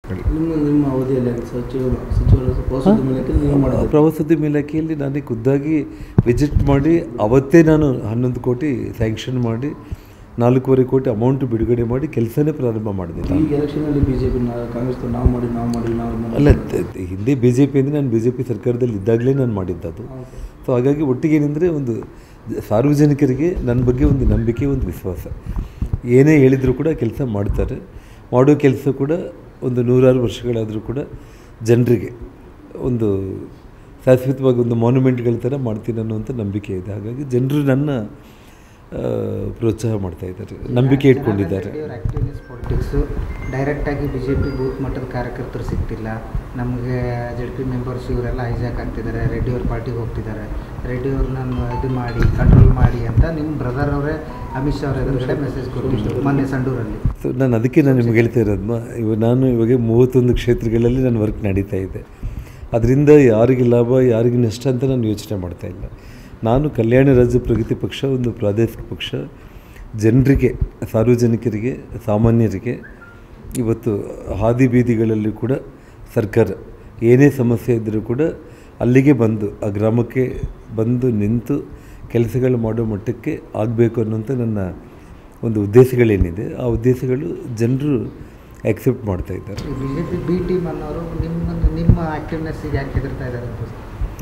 ನಿಮ್ಮ ನಿಮ್ಮ ಅವಧಿಯಲ್ಲಿ ಆಗಿ ಸಚಿವರು ಸಚಿವರು ಪ್ರವಾಸೋದ್ಯಮ ಇಲಾಖೆಯಲ್ಲಿ ನೀವು ಮಾಡಿದ್ದೀರಿ ಪ್ರವಾಸೋದ್ಯಮ ಇಲಾಖೆಯಲ್ಲಿ ನಾನೇ ಖುದ್ದಾಗಿ ವಿಸಿಟ್ ಮಾಡಿ ಅವತ್ತೇ ನಾನು ಹನ್ನೊಂದು ಕೋಟಿ ಸ್ಯಾಂಕ್ಷನ್ ಮಾಡಿ ನಾಲ್ಕೂವರೆ ಕೋಟಿ ಅಮೌಂಟ್ ಬಿಡುಗಡೆ ಮಾಡಿ ಕೆಲಸನೇ ಪ್ರಾರಂಭ ಮಾಡಿದೆ ನಾನು. ಈಗ ಎಲೆಕ್ಷನಲ್ಲಿ ಬಿ ಜೆ ಪಿ ಕಾಂಗ್ರೆಸ್ ನಾವು ಮಾಡಿ ನಾವು ಮಾಡಿ ನಾವು ಇದು ಮಾಡಿ ಅಲ್ಲ ತ- ತ- ಹಿಂದೆ ಬಿ ಜೆ ಪಿ ಅಂದರೆ ನಾನು ಬಿ ಜೆ ಪಿ ಸರ್ಕಾರದಲ್ಲಿ ಇದ್ದಾಗಲೇ ನಾನು ಮಾಡಿದ್ದದು ಸೊ ಹಾಗಾಗಿ ಒಟ್ಟಿಗೆ ಏನಂದರೆ ಒಂದು ಸಾರ್ವಜನಿಕರಿಗೆ ನನ್ನ ಬಗ್ಗೆ ಒಂದು ನಂಬಿಕೆ ಒಂದು ವಿಶ್ವಾಸ ಏನೇ ಹೇಳಿದರೂ ಕೂಡ ಕೆಲಸ ಮಾಡ್ತಾರೆ ಮಾಡೋ ಕೆಲಸ ಕೂಡ ಒಂದು ನೂರಾರು ವರ್ಷಗಳಾದರೂ ಕೂಡ ಜನರಿಗೆ ಒಂದು ಶಾಶ್ವತವಾಗಿ ಒಂದು ಮಾನ್ಯುಮೆಂಟ್ಗಳ ಥರ ಮಾಡ್ತೀನಿ ಅನ್ನುವಂಥ ನಂಬಿಕೆ ಇದೆ ಹಾಗಾಗಿ ಜನರು ನನ್ನ ಆ, ಪ್ರೋತ್ಸಾಹ ಮಾಡ್ತಾ ಇದ್ದಾರೆ ನಂಬಿಕೆ ಇಟ್ಕೊಂಡಿದ್ದಾರೆ ಆ್ಯಕ್ಟಿವ್ನೆಸ್ ಪಾಲಿಟಿಕ್ಸು ಡೈರೆಕ್ಟಾಗಿ ಬಿ ಜೆ ಪಿ ಬೂತ್ ಮಟ್ಟದ ಕಾರ್ಯಕರ್ತರು ಸಿಗ್ತಿಲ್ಲ ನಮಗೆ ಜೆಡ್ ಪಿ ಮೆಂಬರ್ಸ್ ಇವರೆಲ್ಲ ಹೈಜಾಕ್ ಆಗ್ತಿದ್ದಾರೆ ರೆಡ್ಡಿ ಅವ್ರ ಪಾರ್ಟಿಗೆ ಹೋಗ್ತಿದ್ದಾರೆ ರೆಡ್ಡಿ ಅವ್ರನ್ನ ಇದು ಮಾಡಿ ಕಂಟ್ರೋಲ್ ಮಾಡಿ ಅಂತ ನಿಮ್ಮ ಬ್ರದರ್ ಅವರೇ ಅಮಿತ್ ಶಾ ಅವ್ರ ಎದುರುಗಡೆ ಮೆಸೇಜ್ ಕೊಟ್ಟಿದ್ರು ಮೊನ್ನೆ ಸಂಡೂರಲ್ಲಿ ಸೊ ನಾನು ಅದಕ್ಕೆ ನಾನು ನಿಮ್ಗೆ ಹೇಳ್ತಾ ಇರೋದು ಇವ ನಾನು ಇವಾಗ ಮೂವತ್ತೊಂದು ಕ್ಷೇತ್ರಗಳಲ್ಲಿ ನನ್ನ ವರ್ಕ್ ನಡೀತಾ ಇದೆ ಅದರಿಂದ ಯಾರಿಗೆ ಲಾಭ ಯಾರಿಗೆ ನಷ್ಟ ಅಂತ ನಾನು ಯೋಚನೆ ಮಾಡ್ತಾ ಇಲ್ಲ ನಾನು ಕಲ್ಯಾಣ ರಾಜ್ಯ ಪ್ರಗತಿ ಪಕ್ಷ ಒಂದು ಪ್ರಾದೇಶಿಕ ಪಕ್ಷ ಜನರಿಗೆ ಸಾರ್ವಜನಿಕರಿಗೆ ಸಾಮಾನ್ಯರಿಗೆ ಇವತ್ತು ಹಾದಿ ಬೀದಿಗಳಲ್ಲಿ ಕೂಡ ಸರ್ಕಾರ ಏನೇ ಸಮಸ್ಯೆ ಇದ್ದರೂ ಕೂಡ ಅಲ್ಲಿಗೆ ಬಂದು ಆ ಗ್ರಾಮಕ್ಕೆ ಬಂದು ನಿಂತು ಕೆಲಸಗಳು ಮಾಡೋ ಮಟ್ಟಕ್ಕೆ ಆಗಬೇಕು ಅನ್ನೋಂಥ ನನ್ನ ಒಂದು ಉದ್ದೇಶಗಳೇನಿದೆ ಆ ಉದ್ದೇಶಗಳು ಜನರು ಆಕ್ಸೆಪ್ಟ್ ಮಾಡ್ತಾ ಇದ್ದಾರೆ B J P B team ಅನ್ನೋರು ನಿಮ್ಮ ನಿಮ್ಮ ಆ್ಯಕ್ಟಿವ್ನೆಸ್ಸಿಗೆ ಯಾಕೆ ಹೆದರ್ತಾ ಇದ್ದಾರೆ ಅಂತ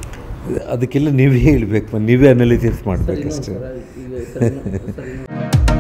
ಅದಕ್ಕೆಲ್ಲ ನೀವೇ ಹೇಳಬೇಕು ನೀವೇ ಅನಾಲಿಸಿಸ್ ಸರಿ ನೋಡಿ ಮಾಡಬೇಕಷ್ಟೇ ಸರ್, ಈಗ ಸರಿ ನೋಡಿ, ಸರಿ ನೋಡಿ.